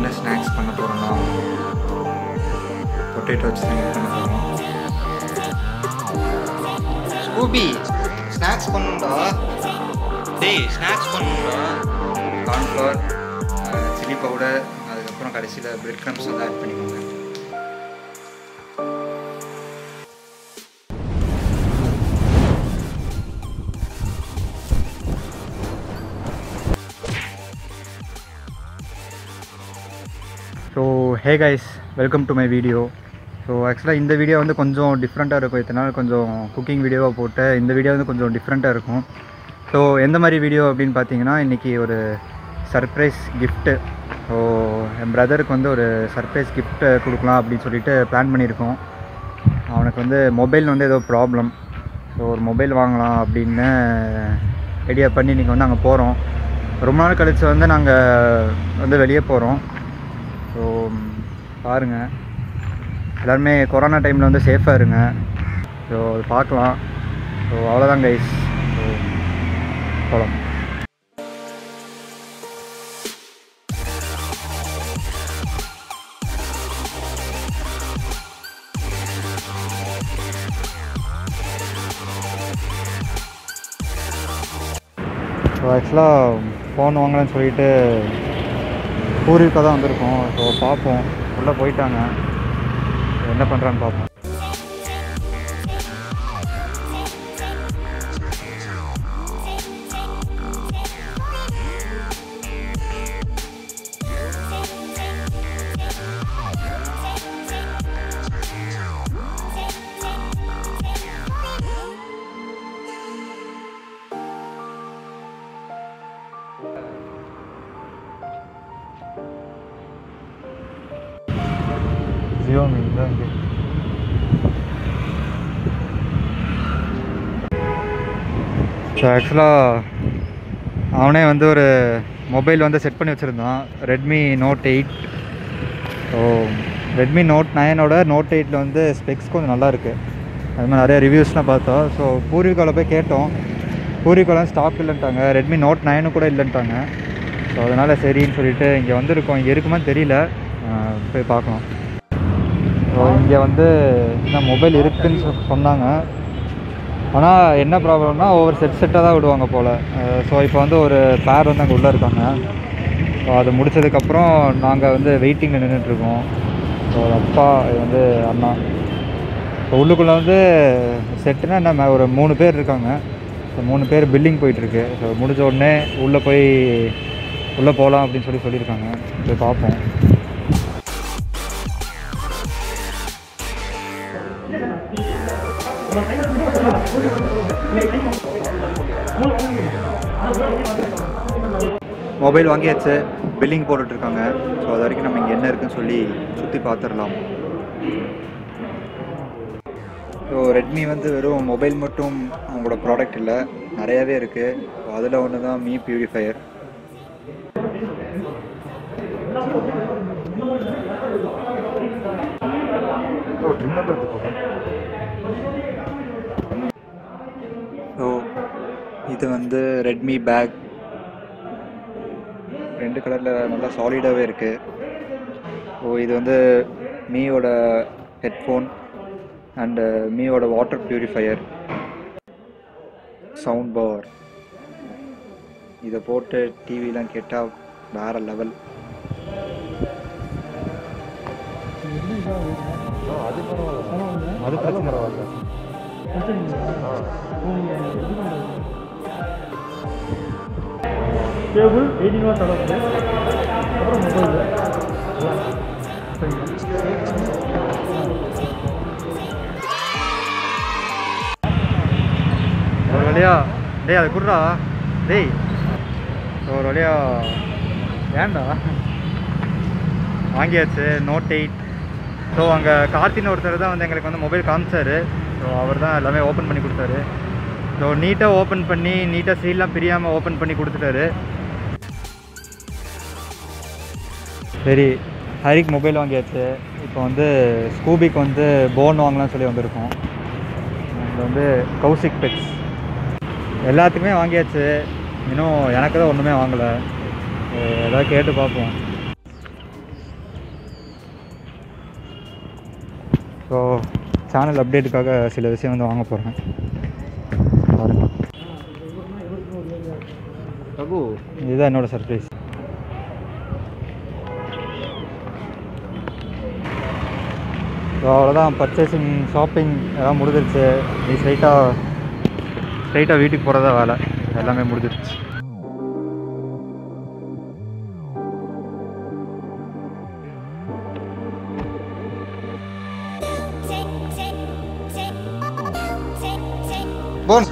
என்ன ஸ்நாக்ஸ் பண்ண போகிறோன்னா பொட்டேட்டோ வச்சு தான் பண்ண போகிறோம் ஸ்கூபி ஸ்நாக்ஸ் பண்ணுண்டா டேய் ஸ்நாக்ஸ் பண்ணுண்டா கார்ன்ஃப்ளவர் சில்லி பவுடர் அதுக்கப்புறம் கடைசியில் பிரெட் க்ரம்ஸ் வந்து ஆட் பண்ணிக்கோங்க so hey guys welcome to my video so ஆக்சுவலாக இந்த வீடியோ வந்து கொஞ்சம் டிஃப்ரெண்ட்டாக இருக்கும் இதனால் கொஞ்சம் குக்கிங் வீடியோவாக போட்டு இந்த வீடியோ வந்து கொஞ்சம் டிஃப்ரெண்ட்டாக இருக்கும் ஸோ எந்த மாதிரி வீடியோ அப்படின்னு பார்த்தீங்கன்னா இன்றைக்கி ஒரு சர்ப்ரைஸ் கிஃப்ட்டு ஸோ என் பிரதருக்கு வந்து ஒரு சர்ப்ரைஸ் கிஃப்ட்டு கொடுக்கலாம் அப்படின்னு சொல்லிட்டு பிளான் பண்ணியிருக்கோம் அவனுக்கு வந்து மொபைல் வந்து ஏதோ ப்ராப்ளம் ஸோ ஒரு மொபைல் வாங்கலாம் அப்படின்னு ஐடியா பண்ணி இன்றைக்கி வந்து நாங்கள் போகிறோம் ரொம்ப நாள் கழித்து வந்து நாங்கள் வந்து வெளியே போகிறோம் ஸோ பாருங்கள் எல்லாருமே கொரோனா டைமில் வந்து சேஃபாக இருங்க ஸோ அது பார்க்கலாம் ஸோ அவ்வளோதான் கைஸ் ஸோ போகலாம் ஸோ ஆக்சுவலாக ஃபோன் வாங்கலாம்னு சொல்லிட்டு பூர்வீகா தான் வந்திருக்கோம் ஸோ பார்ப்போம் உள்ளே போயிட்டாங்க என்ன பண்ணுறான்னு பார்ப்போம் ஜியோமி தான் இங்கே ஸோ ஆக்சுவலாக அவனே வந்து ஒரு மொபைல் வந்து செட் பண்ணி வச்சுருந்தான் Redmi Note eight so Redmi Note நைனோட நோட் எயிட்டில் வந்து ஸ்பெக்ஸ் கொஞ்சம் நல்லா இருக்குது அது மாதிரி நிறைய ரிவ்யூஸ்லாம் பார்த்தோம் ஸோ பூர்வீகாவில் போய் கேட்டோம் பூர்வீகாலாம் ஸ்டாக் இல்லைன்ட்டாங்க ரெட்மி நோட் நைனு கூட இல்லைன்ட்டாங்க ஸோ அதனால் சரின்னு சொல்லிட்டு இங்கே வந்திருக்கோம் இங்கே இருக்குமான்னு தெரியல ஆஹ் போய் பார்க்கலாம் ஸோ இங்கே வந்து இந்த மொபைல் இருக்குன்னு சொ- சொன்னாங்க ஆனால் என்ன ப்ராப்ளம்னா ஒவ்வொரு செட் செட்டாக தான் விடுவாங்க போல் ஸோ இப்போ வந்து ஒரு பேர் வந்து அங்கே உள்ளே இருக்காங்க ஸோ அது முடிச்சதுக்கப்புறம் நாங்கள் வந்து வெயிட்டிங்கில் நின்றுட்டுருக்கோம் ஸோ அப்பா இது வந்து அண்ணா ஸோ உள்ளுக்குள்ளே வந்து செட்டுனா என்ன ஒரு மூணு பேர் இருக்காங்க ஸோ மூணு பேர் பில்லிங் போயிட்டுருக்கு ஸோ முடிஞ்ச உடனே உள்ளே போய் உள்ளே போகலாம் அப்படின்னு சொல்லி சொல்லியிருக்காங்க போய் பார்ப்போம் மொபைல் வாங்கியாச்சு பில்லிங் போட்டுட்ருக்காங்க ஸோ அது வரைக்கும் நம்ம இங்கே என்ன இருக்குன்னு சொல்லி சுற்றி பார்த்துடலாம் ஸோ ரெட்மி வந்து வெறும் மொபைல் மட்டும் அவங்களோட ப்ராடக்ட் இல்லை நிறையாவே இருக்குது ஸோ அதில் ஒன்று தான் மீ பியூரிஃபையர் ஸோ இது வந்து ரெட்மி பேக் ரெண்டு கலரில் நல்லா சாலிடாகவே இருக்குது ஸோ இது வந்து மீயோட ஹெட்ஃபோன் அண்டு மீயோட வாட்டர் பியூரிஃபையர் சவுண்ட் பவர் இதை போட்டு டிவிலாம் கேட்டால் வேறு லெவல் அது பிரச்சனை பரவாயில்ல கேபிள் எயிட்டீன் வாட்ஸ் அளவுக்கு அப்புறம் மொபைல் ஒரு வழியா டேய் அது குடுறா டேய் ஒரு வழியா ஏன்டா வாங்கியாச்சு நோட் எயிட் ஸோ அங்கே கார்த்தின்னு ஒருத்தர் தான் வந்து எங்களுக்கு வந்து மொபைல் காமிச்சாரு ஸோ அவர் தான் எல்லாமே ஓப்பன் பண்ணி கொடுத்தாரு ஸோ நீட்டாக ஓப்பன் பண்ணி நீட்டாக சீல்லாம் பிரியாமல் ஓப்பன் பண்ணி கொடுத்துட்டாரு சரி ஹரிக் மொபைல் வாங்கியாச்சு இப்போ வந்து ஸ்கூபிக்கு வந்து போன் வாங்கலாம்னு சொல்லி வந்திருக்கோம் இது வந்து கௌசிக் பெக்ஸ் எல்லாத்துக்குமே வாங்கியாச்சு இன்னும் எனக்கு தான் ஒன்றுமே வாங்கலை ஏதாவது கேட்டு பார்ப்போம் ஸோ சேனல் அப்டேட்டுக்காக சில விஷயம் வந்து வாங்க போகிறேன் பாருங்க ரகு இதுதான் என்னோட சர்ப்ரைஸ் ஸோ அவ்வளோதான் பர்ச்சேசிங் ஷாப்பிங் எல்லாம் முடிஞ்சிருச்சு நீ ஸ்ட்ரைட்டாக ஸ்ட்ரைட்டாக வீட்டுக்கு போகிறதா வேலை எல்லாமே முடிஞ்சிருச்சு போன்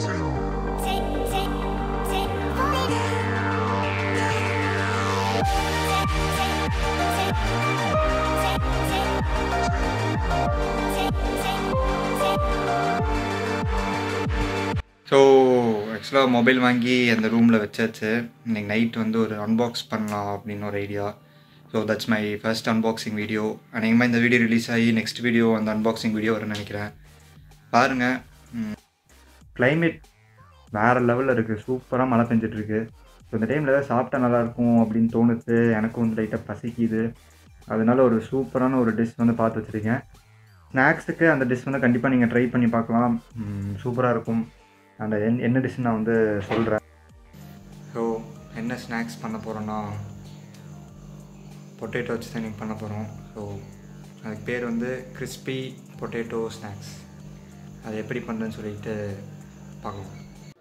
ஸோ ஆக்சுவலாக மொபைல் வாங்கி அந்த ரூமில் வச்சாச்சு இன்னைக்கு நைட் வந்து ஒரு அன்பாக்ஸ் பண்ணலாம் அப்படின்னு ஒரு idea so that's my first unboxing video அநேகமாக இந்த வீடியோ ரிலீஸ் ஆகி நெக்ஸ்ட் வீடியோ அந்த அன்பாக்சிங் வீடியோ வரும்னு நினைக்கிறேன் பாருங்கள் climate வேறு லெவலில் இருக்குது சூப்பராக மழை பெஞ்சிட்ருக்கு ஸோ இந்த டைமில் ஏதாவது சாப்பிட்டா நல்லாயிருக்கும் அப்படின்னு தோணுச்சு எனக்கும் வந்து லைட்டாக பசிக்குது அதனால ஒரு சூப்பரான ஒரு டிஷ் வந்து பார்த்து வச்சுருக்கேன் ஸ்நாக்ஸுக்கு அந்த டிஷ் வந்து கண்டிப்பாக நீங்கள் ட்ரை பண்ணி பார்க்கலாம் சூப்பராக இருக்கும் அந்த என் என்ன டிஷ் நான் வந்து சொல்கிறேன் ஸோ என்ன ஸ்நாக்ஸ் பண்ண போகிறோன்னா பொட்டேட்டோ வச்சு தான் பண்ண போகிறோம் ஸோ அதுக்கு பேர் வந்து கிறிஸ்பி பொட்டேட்டோ ஸ்நாக்ஸ் அது எப்படி பண்ணுறேன்னு சொல்லிட்டு பார்க்கலாம்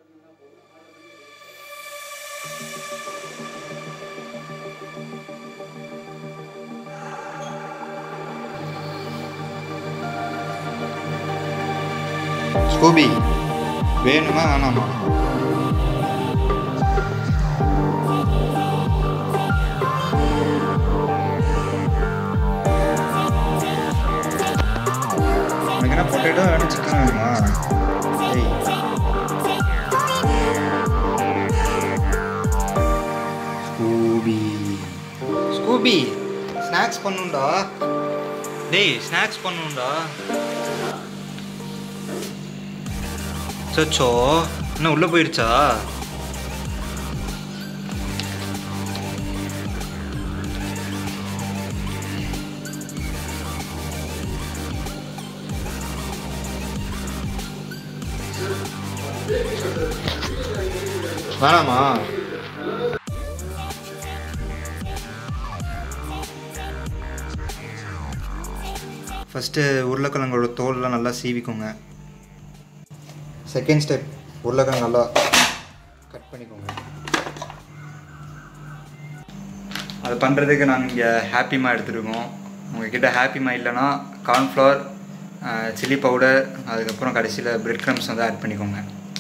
ஸ்கூபி வேணுமா வேணாமா உனக்கு என்ன பொட்டேட்டோ வேணும் சிக்கன் வேணுமா ஏய் ஸ்கூபி ஸ்கூபி ஸ்நாக்ஸ் பண்ணுண்டா டேய் ஸ்நாக்ஸ் பண்ணுண்டா சச்சோ என்ன உள்ள போயிடுச்சா வேணாமா ஃபஸ்ட்டு உருளைக்கிழங்கோட தோல்லாம் நல்லா சீவிக்கோங்க செகண்ட் ஸ்டெப் உருளைக்கிழங்கு நல்லா கட் பண்ணிக்கோங்க அது பண்ணுறதுக்கு நாங்கள் இங்கே ஹாப்பிமா எடுத்துருக்கோம் உங்ககிட்ட ஹாப்பிமா இல்லைன்னா கார்ன்ஃப்ளவர் சில்லி பவுடர் அதுக்கப்புறம் கடைசியில் பிரெட் க்ரம்ஸ் வந்து ஆட் பண்ணிக்கோங்க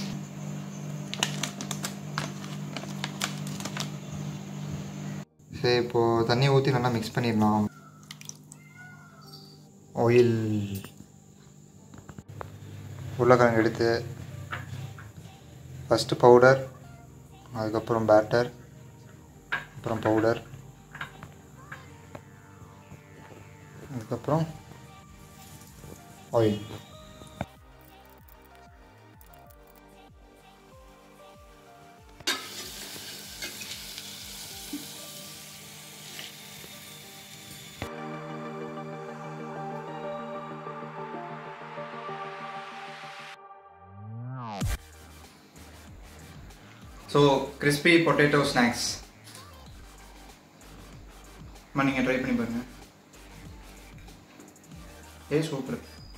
சரி இப்போது தண்ணி ஊற்றி நல்லா மிக்ஸ் பண்ணிடலாம் ஆயில் உருளைக்கிழங்கு எடுத்து ஃபஸ்ட்டு பவுடர் அதுக்கப்புறம் பேட்டர் அப்புறம் பவுடர் அதுக்கப்புறம் oil so crispy potato snacks அம்மா நீங்கள் ட்ரை பண்ணி பாருங்க ஏ சூப்பர்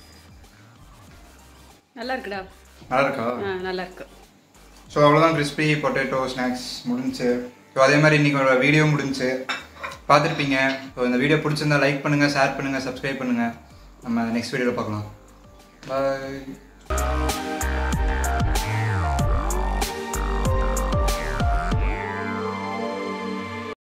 நல்லா இருக்குடா நல்லா இருக்கா ஆ நல்லா இருக்கு ஸோ அவ்வளோதான் கிறிஸ்பி பொட்டேட்டோ ஸ்நாக்ஸ் முடிஞ்சுச்சு ஸோ அதே மாதிரி இன்றைக்கி ஒரு வீடியோ முடிஞ்சுச்சு பார்த்துருப்பீங்க ஸோ இந்த வீடியோ பிடிச்சிருந்தா லைக் பண்ணுங்கள் ஷேர் பண்ணுங்கள் சப்ஸ்கிரைப் பண்ணுங்கள் நம்ம நெக்ஸ்ட் வீடியோவில் பார்க்கலாம் பாய்